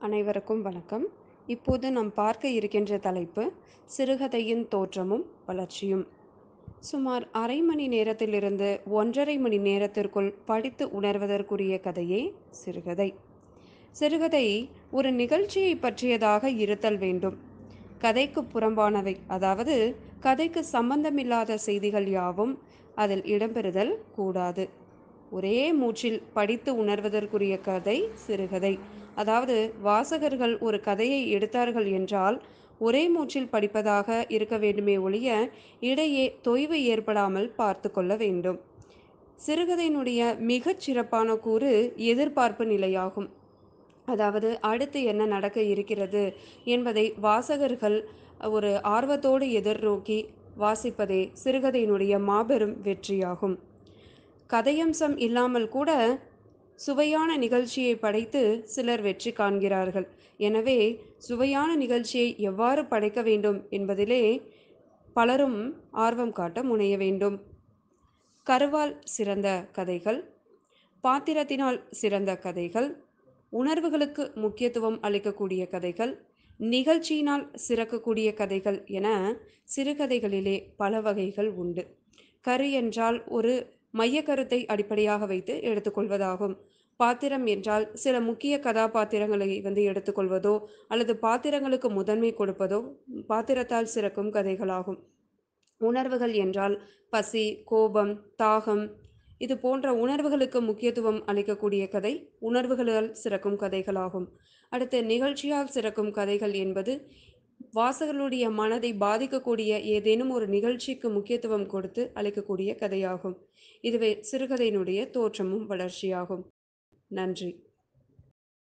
அனைவருக்கும் வணக்கம் இப்போது நாம் பார்க்க இருக்கின்ற தலைப்பு சிறுகதையின் தோற்றமும் வளர்ச்சியும் சுமார் அரை மணி நேரத்திலிருந்து ஒன்றரை மணி நேரத்திற்குள் படித்து உணர்வதற்குரிய கதையே சிறுகதை சிறுகதை ஒரு நிகழ்ச்சியை பற்றியதாக இருத்தல் வேண்டும் கதைக்கு புறம்பானவை அதாவது கதைக்கு சம்பந்தமில்லாத செய்திகள் யாவும் அதில் இடம்பெறுதல் கூடாது ஒரே மூச்சில் படித்து உணர்வதற்குரிய கதை சிறுகதை அதாவது வாசகர்கள் ஒரு கதையை எடுத்தார்கள் என்றால் ஒரே மூச்சில் படிப்பதாக இருக்க வேண்டுமே ஒழிய இடையே தொய்வு ஏற்படாமல் பார்த்து கொள்ள வேண்டும் சிறுகதையினுடைய மிகச் சிறப்பான கூறு எதிர்பார்ப்பு நிலையாகும் அதாவது அடுத்து என்ன நடக்க இருக்கிறது என்பதை வாசகர்கள் ஒரு ஆர்வத்தோடு எதிர்நோக்கி வாசிப்பதே சிறுகதையினுடைய மாபெரும் வெற்றியாகும் கதையம்சம் இல்லாமல் கூட சுவையான நிகழ்ச்சியை படைத்து சிலர் வெற்றி காண்கிறார்கள் எனவே சுவையான நிகழ்ச்சியை எவ்வாறு படைக்க வேண்டும் என்பதிலே பலரும் ஆர்வம் காட்ட முனைய வேண்டும் கருவால் சிறந்த கதைகள் பாத்திரத்தினால் சிறந்த கதைகள் உணர்வுகளுக்கு முக்கியத்துவம் அளிக்கக்கூடிய கதைகள் நிகழ்ச்சியினால் சிறக்கக்கூடிய கதைகள் என சிறுகதைகளிலே பல வகைகள் உண்டு கரு என்றால் ஒரு மையக்கருத்தை அடிப்படையாக வைத்து எடுத்துக்கொள்வதாகும் பாத்திரம் என்றால் சில முக்கிய கதாபாத்திரங்களை வந்து எடுத்துக்கொள்வதோ அல்லது பாத்திரங்களுக்கு முதன்மை கொடுப்பதோ பாத்திரத்தால் சிறக்கும் கதைகளாகும் உணர்வுகள் என்றால் பசி கோபம் தாகம் இது போன்ற உணர்வுகளுக்கு முக்கியத்துவம் அளிக்கக்கூடிய கதை உணர்வுகளால் சிறக்கும் கதைகளாகும் அடுத்து நிகழ்ச்சியால் சிறக்கும் கதைகள் என்பது வாசகர்களுடைய மனதை பாதிக்கக்கூடிய ஏதேனும் ஒரு நிகழ்ச்சிக்கு முக்கியத்துவம் கொடுத்து அளிக்கக்கூடிய கதையாகும் இதுவே சிறுகதையினுடைய தோற்றமும் வளர்ச்சியாகும் நன்றி